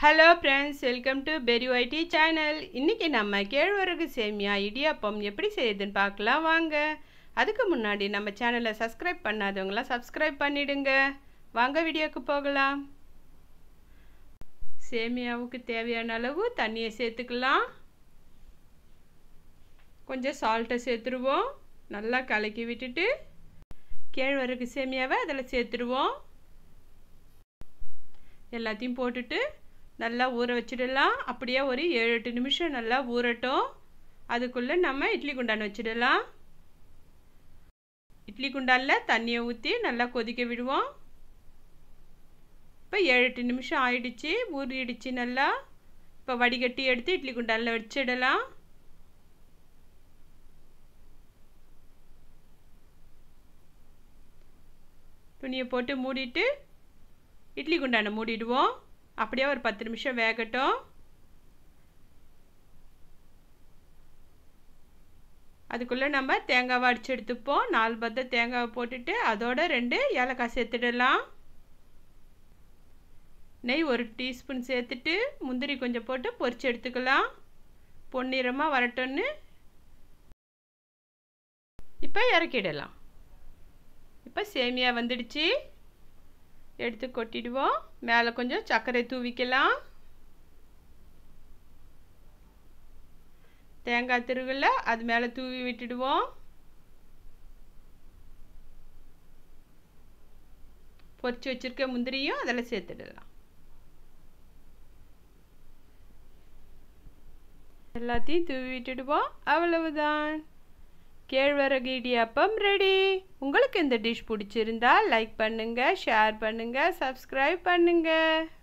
hello friends welcome to பெரி YT channel இன்றைக்கி நம்ம கேழ்வரகு சேமியா இடியாப்பம் எப்படி செய்யுதுன்னு பார்க்கலாம் வாங்க அதுக்கு முன்னாடி நம்ம சேனலை சப்ஸ்கிரைப் பண்ணாதவங்களாம் சப்ஸ்கிரைப் பண்ணிடுங்க வாங்க வீடியோக்கு போகலாம் சேமியாவுக்கு தேவையான அளவு தண்ணியை சேர்த்துக்கலாம் கொஞ்சம் சால்ட்டை சேர்த்துருவோம் நல்லா கலக்கி விட்டுட்டு கேழ்வரகு சேமியாவை அதில் சேர்த்துருவோம் எல்லாத்தையும் போட்டுட்டு நல்லா ஊற வச்சிடலாம் அப்படியே ஒரு ஏழு எட்டு நிமிஷம் நல்லா ஊறட்டும் அதுக்குள்ளே நம்ம இட்லி குண்டான் வச்சிடலாம் இட்லி குண்டானில் தண்ணியை ஊற்றி நல்லா கொதிக்க விடுவோம் இப்போ ஏழு எட்டு நிமிஷம் ஆயிடுச்சு ஊறிடுச்சு நல்லா இப்போ வடிகட்டி எடுத்து இட்லி குண்டானில் வச்சிடலாம் துணியை போட்டு மூடிட்டு இட்லி குண்டானை மூடிடுவோம் அப்படியே ஒரு பத்து நிமிஷம் வேகட்டும் அதுக்குள்ளே நம்ம தேங்காவை அடித்து எடுத்துப்போம் நாலு பத்த தேங்காவை போட்டுட்டு அதோட ரெண்டு ஏலக்காய் சேர்த்துடலாம் நெய் ஒரு டீஸ்பூன் சேர்த்துட்டு முந்திரி கொஞ்சம் போட்டு பொரிச்சு எடுத்துக்கலாம் பொன்னிறமாக வரட்டும்னு இப்போ இறக்கிடலாம் இப்போ சேமியா வந்துடுச்சு எடுத்து கொட்டிடுவோம் மேலே கொஞ்சம் சர்க்கரை தூவிக்கலாம் தேங்காய் திருவில் அது மேலே தூவி விட்டுடுவோம் பொரிச்சு வச்சுருக்க முந்திரியும் அதில் சேர்த்துடலாம் எல்லாத்தையும் தூவி விட்டுடுவோம் அவ்வளவுதான் கேழ்வரகு இடியாப்பம் ரெடி உங்களுக்கு இந்த டிஷ் பிடிச்சிருந்தா லைக் பண்ணுங்கள் ஷேர் பண்ணுங்கள் சப்ஸ்கிரைப் பண்ணுங்கள்